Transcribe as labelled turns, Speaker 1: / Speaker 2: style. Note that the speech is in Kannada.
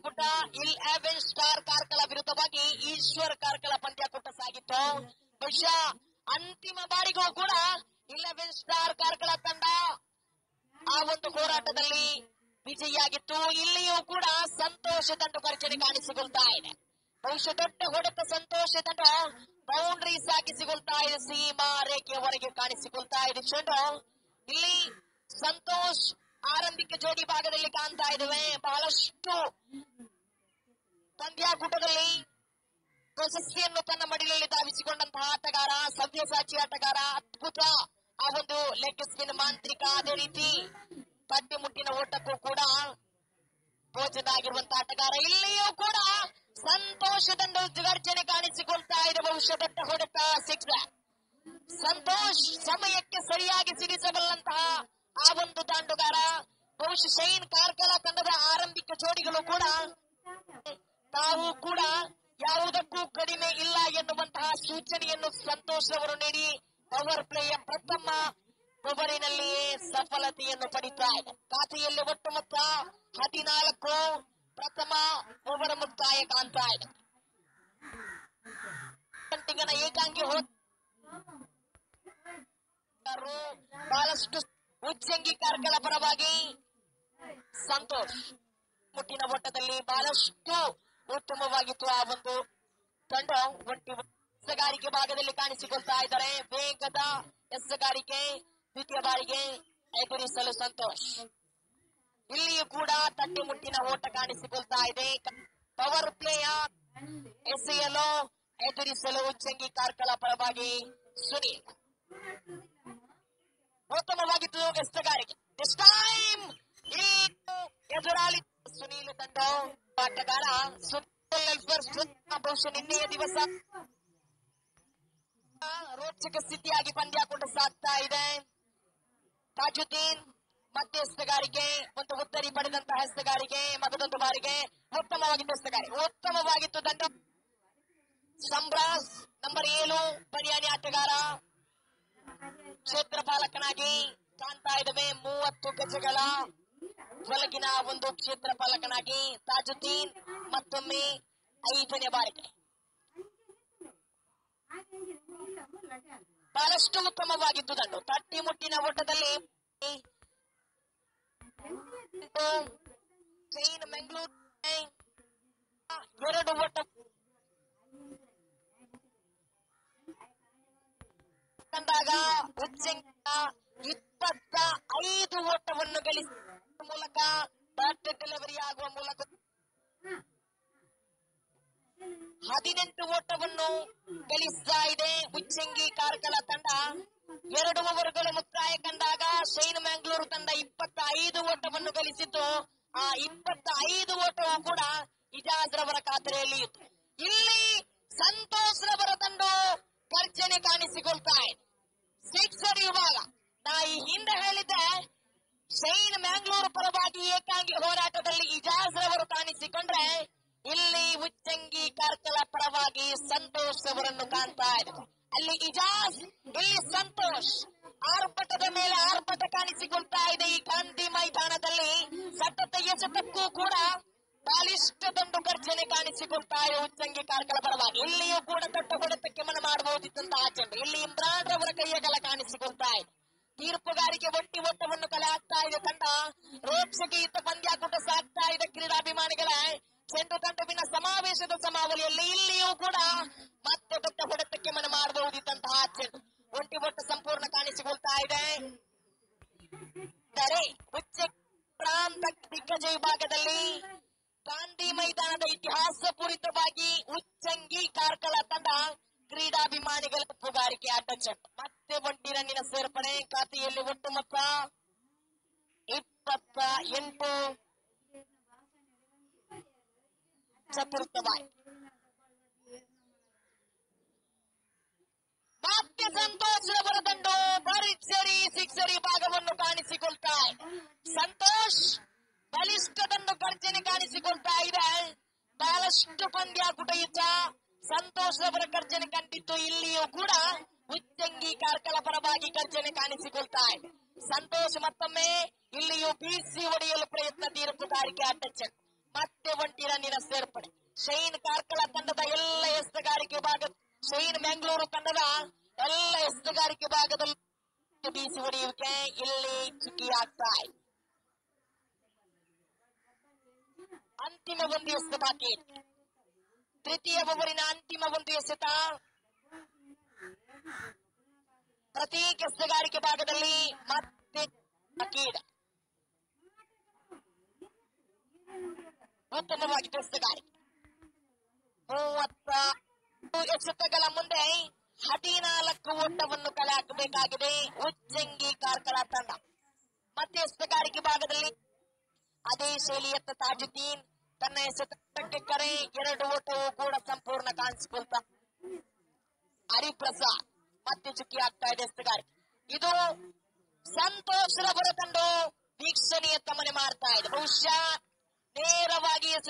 Speaker 1: ಪಂದ್ಯಾಕೂಟ ಇಲ್ ಎವೆನ್ ಸ್ಟಾರ್ ಕಾರ್ಕಳ ವಿರುದ್ಧವಾಗಿ ಈಶ್ವರ್ ಕಾರ್ಕಳ ಪಂದ್ಯಾಕೂಟ ಸಾಗಿತ್ತು ಬಹುಶಃ ಅಂತಿಮ ಬಾರಿಗೂ ಕೂಡ ಇಲೆವೆನ್ ಸ್ಟಾರ್ ಕಾರ್ಕಳ ತಂಡ ಆ ಒಂದು ಹೋರಾಟದಲ್ಲಿ ವಿಜಯಿಯಾಗಿತ್ತು ಇಲ್ಲಿಯೂ ಕೂಡ ಸಂತೋಷ ತಂಡ ಖರ್ಚನೆ ಕಾಣಿಸಿಕೊಳ್ತಾ ಇದೆ ಬಹುಶಃ ದೊಡ್ಡ ಹೊಡೆತ ಸಂತೋಷ ತಂಡ ಬೌಂಡ್ರಿ ಸಾಗಿಸಿಕೊಳ್ತಾ ಇದೆ ಸೀಮಾ ರೇಖೆಯ ಹೊರಗೆ ಕಾಣಿಸಿಕೊಳ್ತಾ ಇದೆ ಚೆಂಡು ಇಲ್ಲಿ ಸಂತೋಷ್ ಆರಂಭಿಕ ಜೋಡಿ ಭಾಗದಲ್ಲಿ ಕಾಣ್ತಾ ಇದ್ದೇವೆ ಬಹಳಷ್ಟು ಪಂದ್ಯಾಕೂಟದಲ್ಲಿ ಪ್ರಶಸ್ತಿಯನ್ನು ತನ್ನ ಮಡಿಲಲ್ಲಿ ಧಾವಿಸಿಕೊಂಡಂತಹ ಆಟಗಾರ ಸವ್ಯಸಾಚಿ ಆಟಗಾರ ಅದ್ಭುತ ಆ ಒಂದು ಲೆಗ್ ಸ್ಪಿನ್ ಮಾಂತ್ರಿಕ ಅದೇ ರೀತಿ ತಟ್ಟೆ ಮುಟ್ಟಿನ ಓಟಕ್ಕೂ ಕೂಡ ಭೋಜನಾಗಿರುವಂತಹ ಆಟಗಾರ ಇಲ್ಲಿಯೂ ಕೂಡ ಸಂತೋಷದಂಡು ಗರ್ಜನೆ ಕಾಣಿಸಿಕೊಳ್ತಾ ಇದೆ ಬಹುಶಃ ದೊಡ್ಡ ಹೊಡೆತ ಸಿಕ್ಸ್ ಸಂತೋಷ್ ಸಮಯಕ್ಕೆ ಸರಿಯಾಗಿ ಸಿಡಿಸಬಲ್ಲಂತಹ ಆ ಒಂದು ದಾಂಡುಗಾರ ಬಹುಶಃ ಶೈನ್ ಕಾರ್ಕಳ ತಂಡದ ಆರಂಭಿಕ ಜೋಡಿಗಳು ಕೂಡ ತಾವು ಕೂಡ ಯಾವುದಕ್ಕೂ ಕಡಿಮೆ ಇಲ್ಲ ಎನ್ನುವಂತಹ ಸೂಚನೆಯನ್ನು ಸಂತೋಷ್ ಅವರು ನೀಡಿ ಪವರ್ ಪ್ಲೇಯ ಪ್ರಥಮ ಓವರಿನಲ್ಲಿಯೇ ಸಫಲತೆಯನ್ನು ಪಡಿತಾ ಇದೆ ಖಾತೆಯಲ್ಲಿ ಒಟ್ಟು ಮೊತ್ತ ಹದಿನಾಲ್ಕು ಪ್ರಥಮ ಓವರ್ ಮುಕ್ತಾಯ ಕಾಣ್ತಾ ಇದೆ ಗಂಟೆಗನ ಏಕಾಂಗಿ ಹೋದ ಬಹಳಷ್ಟು ಉಚ್ಚಂಗಿ ಕಾರ್ಕಳ ಪರವಾಗಿ ಸಂತೋಷ್ ಮುಟ್ಟಿನ ಓಟದಲ್ಲಿ ಬಹಳಷ್ಟು ಉತ್ತಮವಾಗಿತ್ತು ಆ ಒಂದು ತಂಡ ಒಟ್ಟಿ ಎಸಗಾರಿಕೆ ಭಾಗದಲ್ಲಿ ಕಾಣಿಸಿಕೊಳ್ತಾ ಇದ್ದಾರೆ ವೇಗದ ಎಸಗಾರಿಕೆ ದ್ವಿತೀಯ ಬಾರಿಗೆ ಎದುರಿಸಲು ಸಂತೋಷ್ ಇಲ್ಲಿಯೂ ಕೂಡ ತಟ್ಟೆ ಮುಟ್ಟಿನ ಓಟ ಕಾಣಿಸಿಕೊಳ್ತಾ ಇದೆ ಪವರ್ ಪ್ಲೇಯ ಎಸೆಯಲು ಎದುರಿಸಲು ಉಚ್ಚಂಗಿ ಕಾರ್ಕಳ ಪರವಾಗಿ ಸುನೀಲ್ ಉತ್ತಮವಾಗಿತ್ತು ಎಸ್ತಗಾರಿಕೆ ದಿಸ್ ಟೈಮ್ ಎದುರಾಳಿ ಸುನೀಲ್ ತಂಡ ಆಟಗಾರ ಸುನೀಲ್ ಬಹುಶಃ ನಿನ್ನೆಯ ದಿವಸ ರೋಚಕ ಸ್ಥಿತಿಯಾಗಿ ಪಂದ್ಯಾಕೂಟ ಸಾಗ್ತಾ ಇದೆ ತಾಜುದ್ದೀನ್ ಮತ್ತೆ ಎಸ್ತಗಾರಿಕೆ ಒಂದು ಉತ್ತರಿ ಪಡೆದಂತಹ ಎಸ್ತಗಾರಿಕೆ ಮಗದೊಂದು ಬಾರಿಗೆ ಉತ್ತಮವಾಗಿತ್ತು ಎಸ್ತಗಾರಿಕೆ ಉತ್ತಮವಾಗಿತ್ತು ದಂಡ ಸಂಬ್ರಾಸ್ ನಂಬರ್ ಏಳು ಬರಿಯಾನಿ ಆಟಗಾರ ಕ್ಷೇತ್ರ ಪಾಲಕನಾಗಿ ಕಾಣ್ತಾ ಇದ್ದೇವೆ ಮೂವತ್ತು ಗಜಗಳ ಒಳಗಿನ ಒಂದು ಕ್ಷೇತ್ರ ಪಾಲಕನಾಗಿ ತಾಜುದ್ದೀನ್ ಮತ್ತೊಮ್ಮೆ ಐದನೇ ಬಾರಿಗೆ ಬಹಳಷ್ಟು ಉತ್ತಮವಾಗಿತ್ತು ದಂಡು ತಟ್ಟಿ ಮುಟ್ಟಿನ ಓಟದಲ್ಲಿ ಚೈನ್ ಮೆಂಗಳೂರು ಎರಡು ಓಟ ತಂದಾಗ ಉಚ್ಚಂಗ ಇಪ್ಪತ್ತ ಐದು ಓಟವನ್ನು ಗಳಿಸುವ ಮೂಲಕ ಬ್ಯಾಟ್ ಡೆಲಿವರಿ ಆಗುವ ಮೂಲಕ ಹದಿನೆಂಟು ಓಟವನ್ನು ಗಳಿಸ್ತಾ ಇದೆ ಉಚ್ಚಂಗಿ ಕಾರ್ಕಳ ತಂಡ ಎರಡು ಓವರ್ಗಳು ಮುಕ್ತಾಯ ಕಂಡಾಗ ಶೈನ್ ಮ್ಯಾಂಗ್ಳೂರು ತಂಡ ಇಪ್ಪತ್ತ ಐದು ಓಟವನ್ನು ಗಳಿಸಿದ್ದು ಆ ಇಪ್ಪತ್ತ ಐದು ಓಟವು ಕೂಡ ಇಜಾಜ್ ರವರ ಖಾತೆಯಲ್ಲಿ ಇತ್ತು ಇಲ್ಲಿ ಸಂತೋಷ್ ರವರ ತಂಡ ಗರ್ಜನೆ ಕಾಣಿಸಿಕೊಳ್ತಾ ಇದೆ ಸಿಕ್ಸರ್ ವಿಭಾಗ ನಾ ಈ ಹಿಂದೆ ಹೇಳಿದ್ದೆ ಶೈನ್ ಮ್ಯಾಂಗ್ಳೂರು ಪರವಾಗಿ ಏಕಾಂಗಿ ಹೋರಾಟದಲ್ಲಿ ಇಜಾಜ್ ರವರು ಕಾಣಿಸಿಕೊಂಡ್ರೆ ಇಲ್ಲಿ ಉಚ್ಚಂಗಿ ಕಾರ್ಕಳ ಪರವಾಗಿ ಸಂತೋಷ್ ಅವರನ್ನು ಕಾಣ್ತಾ ಇದೆ ಅಲ್ಲಿ ಇಜಾಜ್ ಇಲ್ಲಿ ಸಂತೋಷ್ ಆರ್ಭಟದ ಮೇಲೆ ಆರ್ಭಟ ಕಾಣಿಸಿಕೊಳ್ತಾ ಇದೆ ಈ ಗಾಂಧಿ ಮೈದಾನದಲ್ಲಿ ಸತತ ಎಸೆತಕ್ಕೂ ಕೂಡ ಬಾಲಿಷ್ಠದೊಂದು ಗರ್ಜನೆ ಕಾಣಿಸಿಕೊಳ್ತಾ ಇದೆ ಉಚ್ಚಂಗಿ ಕಾರ್ಕಳ ಪರವಾಗಿ ಇಲ್ಲಿಯೂ ಕೂಡ ದೊಡ್ಡ ಹೊಡೆತಕ್ಕೆ ಮನ ಮಾಡಬಹುದಿತ್ತಂತಹ ಚೆಂಡು ಇಲ್ಲಿ ಇಮ್ರಾನ್ ಅವರ ಕೈಯಗಳ ಕಾಣಿಸಿಕೊಳ್ತಾ ಇದೆ ತೀರ್ಪುಗಾರಿಕೆ ಒಟ್ಟಿ ಓಟವನ್ನು ಕಲೆ ಆಗ್ತಾ ಇದೆ ತಂಡ ರೋಚಕಯುತ ಪಂದ್ಯಾಕೂಟ ಸಾಗ್ತಾ ಇದೆ ಕ್ರೀಡಾಭಿಮಾನಿಗಳ ಚೆಂಡು ತಂಡವಿನ ಸಮಾವೇಶದ ಸಮಾವಳಿಯಲ್ಲಿ ಇಲ್ಲಿಯೂ ಕೂಡ ಮತ್ತೆ ದೊಡ್ಡ ಹೊಡೆತಕ್ಕೆ ಮನ ಮಾಡಬಹುದಿತ್ತಂತಹ ಚೆಂಡು ಒಂಟಿ ಒಟ್ಟು ಸಂಪೂರ್ಣ ಕಾಣಿಸಿಕೊಳ್ತಾ ಇದೆ ದರೆ ಉಚ್ಚ ಪ್ರಾಂತ ದಿಗ್ಗಜ ವಿಭಾಗದಲ್ಲಿ ಗಾಂಧಿ ಮೈದಾನದ ಇತಿಹಾಸ ಪೂರಿತವಾಗಿ ಉಚ್ಚಂಗಿ ಕಾರ್ಕಳ ತಂಡ ಕ್ರೀಡಾಭಿಮಾನಿಗಳ ಪುಗಾರಿಕೆ ಅಡ್ಡಚಟ್ ಮತ್ತೆ ಒಂಟಿ ರನ್ನಿನ ಸೇರ್ಪಡೆ ಖಾತೆಯಲ್ಲಿ ಒಟ್ಟು ಮೊತ್ತ ಇಪ್ಪತ್ತ ಎಂಟು ಚತುರ್ಥ ಬಾರಿ ಮತ್ತೆ ಸಂತೋಷ್ ರವರ ದಂಡು ಭರ್ಜರಿ ಸಿಕ್ಸರಿ ಭಾಗವನ್ನು ಕಾಣಿಸಿಕೊಳ್ತಾ ಇದೆ ಸಂತೋಷ್ ಬಲಿಷ್ಠದನ್ನು ಗರ್ಜನೆ ಕಾಣಿಸಿಕೊಳ್ತಾ ಇದೆ ಬಹಳಷ್ಟು ಪಂದ್ಯಾಕೂಟ ಯುದ್ಧ ಸಂತೋಷ್ ರವರ ಗರ್ಜನೆ ಕಂಡಿದ್ದು ಇಲ್ಲಿಯೂ ಕೂಡ ಉಚ್ಚಂಗಿ ಕಾರ್ಕಳ ಪರವಾಗಿ ಗರ್ಜನೆ ಕಾಣಿಸಿಕೊಳ್ತಾ ಇದೆ ಸಂತೋಷ್ ಮತ್ತೊಮ್ಮೆ ಇಲ್ಲಿಯೂ ಬೀಸಿ ಹೊಡೆಯಲು ಪ್ರಯತ್ನ ತೀರ್ಪುಗಾರಿಕೆ ಅಡ್ಡಚ್ಚ ಮತ್ತೆ ಒಂಟಿ ರನ್ನಿನ ತಂಡದಲ್ಲಿನ ಸೇರ್ಪಡೆ ಶೈನ್ ಕಾರ್ಕಳ ತಂಡದ ಎಲ್ಲ ಎಸ್ತಗಾರಿಕೆ ಭಾಗ ಶೈನ್ ಮ್ಯಾಂಗ್ಳೂರು ತಂಡದ ಎಲ್ಲ ಎಸ್ತಗಾರಿಕೆ ಭಾಗದಲ್ಲಿ ಬೀಸಿ ಹೊಡೆಯುವಿಕೆ ಇಲ್ಲಿ ಚುಕ್ಕಿ ಆಗ್ತಾ ಇದೆ ಅಂತಿಮ ಒಂದು ಎಸೆತ ಬಾಕಿ ಇದೆ. ತೃತೀಯ ಓವರಿನ ಅಂತಿಮ ಒಂದು ಎಸೆತ ಪ್ರತಿ ಕೆಸಗಾರಿಕೆ ಭಾಗದಲ್ಲಿ ಮತ್ತೆ ಬಾಕಿ ಇದೆ ಉತ್ತಮವಾಗಿ ಕೆಸಗಾರಿಕೆ ಮೂವತ್ತ ಎಸೆತಗಳ ಮುಂದೆ ಹದಿನಾಲ್ಕು ಓಟವನ್ನು ಕಲೆ ಹಾಕಬೇಕಾಗಿದೆ ಉಚ್ಚಂಗಿ ಕಾರ್ಕಳ ತಂಡ ಮತ್ತೆ ಎಸೆತಗಾರಿಕೆ ಭಾಗದಲ್ಲಿ ಅದೇ ಶೈಲಿಯತ್ತ ತಾಜುದ್ದೀನ್ ತನ್ನ ಎಸೆತಕ್ಕೆ ಕರೆ ಎರಡು ಓಟವು ಕೂಡ ಸಂಪೂರ್ಣ ಕಾಣಿಸಿಕೊಳ್ತಾ ಹರಿಪ್ರಸಾದ್ ಮತ್ತೆ ಚುಕ್ಕಿ ಆಗ್ತಾ ಇದೆ ಎಸೆತಗಾರಿಕೆ ಇದು ಸಂತೋಷ್ ರವರ ತಂಡ ವೀಕ್ಷಣೀಯ ತಮನೆ ಮಾಡ್ತಾ ಇದೆ ಬಹುಶಃ ನೇರವಾಗಿ ಎಸೆ